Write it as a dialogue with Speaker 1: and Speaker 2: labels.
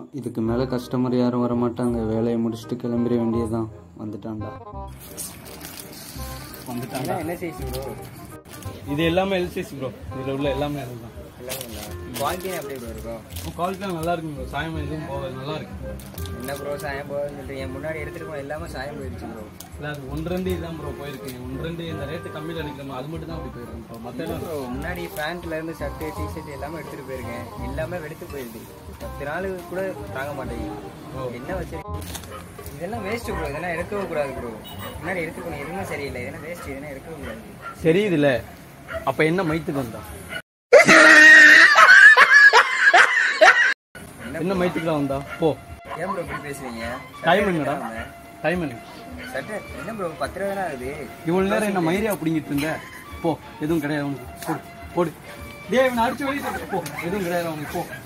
Speaker 1: இதுக்கு மேலே கஸ்டமர் யாரும் வர மாட்டாங்க வேலையை முடிச்சுட்டு கிளம்பிட வேண்டியதுதான் வந்துட்டான்டா
Speaker 2: வந்துட்டாங்க
Speaker 3: என்ன சைஸ் ப்ரோ
Speaker 2: இது எல்லாமே எல்சிஎஸ் ப்ரோ இதில் உள்ள எல்லாமே அதுதான்
Speaker 3: குவாலிட்டி எப்படி ப்ரோ இருக்கும்
Speaker 2: குவாலிட்டிலாம் நல்லா இருக்கு ப்ரோ சாயம் எதுவும் போகாது நல்லா இருக்கு
Speaker 3: என்ன ப்ரோ சாயம் போகுதுன்னு என் முன்னாடி எடுத்துட்டு போன எல்லாமே சாயம் போயிடுச்சு ப்ரோ
Speaker 2: இல்லை அது ஒன்று ரெண்டு இதான் ப்ரோ போயிருக்கு ஒன்று ரெண்டு இந்த ரேட்டு கம்மியில் எடுக்கிறோம் அது மட்டும் தான் அப்படி போயிருக்கு ப்ரோ மற்ற எல்லாம்
Speaker 3: ப்ரோ முன்னாடி பேண்ட்ல இருந்து ஷர்ட்டு டிஷர்ட் எல்லாமே எடுத்துட்டு போயிருக்கேன் எல்லாமே வெளுத்து போயிடுது பத்து நாள் கூட தாங்க மாட்டேங்குது என்ன வச்சிருக்கீங்க இதெல்லாம் வேஸ்ட் ப்ரோ இதெல்லாம் எடுக்கவே கூடாது ப்ரோ முன்னாடி எடுத்துக்கணும் எதுவுமே சரியில்லை இதெல்லாம் வேஸ்ட் இதெல்லாம் எடுக்கவே கூடாது
Speaker 2: சரி இதுல அப்ப என்ன மைத்துக்கு வந்தா என்ன மைத்துக்கு தான் வந்தா போ
Speaker 3: ஏன் ப்ரோ இப்படி பேசுறீங்க
Speaker 2: டைம் என்னடா டைம் என்ன
Speaker 3: சட்டை என்ன ப்ரோ பத்து ரூபா தானே ஆகுது
Speaker 2: இவ்வளவு நேரம் என்ன மயிரியா பிடிங்கிட்டு இருந்த போ எதுவும் கிடையாது உனக்கு போடு போடு டேய் இவனை அடிச்சு வெளியே தள்ளு. போ எதுவும் கிடையாது அவனுக்கு போ